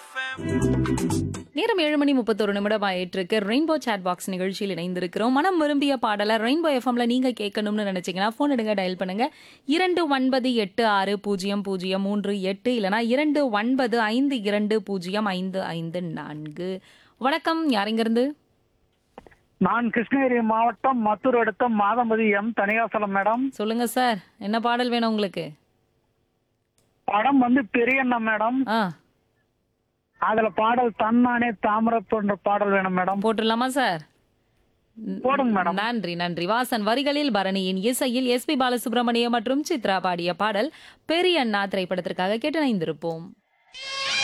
நேரம் ஏழு மணி முப்பத்தொரு நிமிடம் ஆயிட்டிருக்கு ரெயின்போ சாட் பாக்ஸ் நிகழ்ச்சியில் இணைந்திருக்கிறோம் மனம் விரும்பிய பாடலை ரெயின்போ எஃப்எம்ல நீங்க கேட்கணும்னு நினைச்சீங்கன்னா ஃபோன் எடுங்க டயல் பண்ணுங்க இரண்டு ஒன்பது எட்டு ஆறு பூஜ்ஜியம் பூஜ்ஜியம் மூன்று எட்டு இல்லனா இரண்டு ஒன்பது ஐந்து இரண்டு பூஜ்ஜியம் ஐந்து ஐந்து நான்கு வணக்கம் யாரிங்கிருந்து நான் கிருஷ்ணகிரி மாவட்டம் மத்தூர் அடுத்த மாதம்பதி எம் தனியாசலம் மேடம் சொல்லுங்க சார் என்ன பாடல் வேணும் உங்களுக்கு படம் வந்து பெரியண்ணா மேடம் ஆ அதுல பாடல் தன்னானே தாமரத்தோன்ற பாடல் வேணும் மேடம் போட்டுடலாமா சார் போடுங்க மேடம் நன்றி நன்றி வாசன் வரிகளில் பரணியின் இசையில் எஸ்பி பாலசுப்ரமணியம் மற்றும் சித்ரா பாடிய பாடல் பெரிய அண்ணா திரைப்படத்திற்காக கேட்டு இணைந்திருப்போம்